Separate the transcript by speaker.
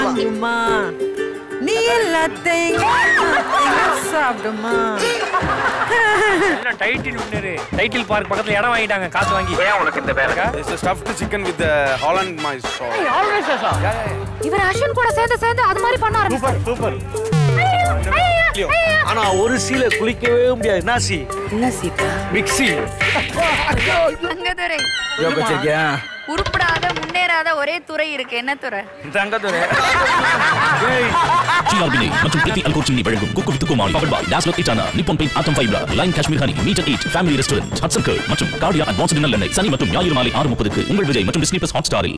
Speaker 1: வாங்குமா நீ எல்லாத்தையும் சாப்பிடுமா
Speaker 2: டைட்டில் வின்னரு டைட்டில் பார்க் பக்கத்துல இடம் வாங்கிட்டாங்க காசு வாங்கி ஏன் உனக்கு இந்த பேரக்கா
Speaker 3: It's a stuffed chicken with the Holland mice sauce.
Speaker 2: Always
Speaker 4: இவர் அஸ்வின் கூட சேர்ந்து சேர்ந்து அது மாதிரி பண்ண ஆரம்பிச்சாரு
Speaker 2: சூப்பர் ஆனா ஒரு சீல குளிக்கவே முடியாது என்ன சி
Speaker 1: என்ன சீதா
Speaker 2: மிக்ஸி
Speaker 5: தங்கதுரை
Speaker 2: வச்சிருக்கியா
Speaker 5: உருப்படாத முன்னேறாத ஒரே துறை இருக்கு என்ன துறை
Speaker 2: தங்கத்துறை
Speaker 6: டிஆர்பினை மற்றும் பிரீத்தி அல்கோர் சின்னி வழங்கும் குக்கு வித்து குமாரி பவர் பாய் டாஸ்லர் இட்டானா நிப்போன் பெயிண்ட் ஆட்டம் ஃபைப்ரா லைன் Kashmir honey meet and eat family restaurant Hatsun curd மற்றும் கார்டியா அட்வான்ஸ்ட் நல்லெண்ணெய் சனி மற்றும் ஞாயிறு மாலை ஆறு முப்பதுக்கு உங்கள் விஜய் மற்றும் டிஸ்னி பிளஸ் ஹாட் ஸ்டாரில்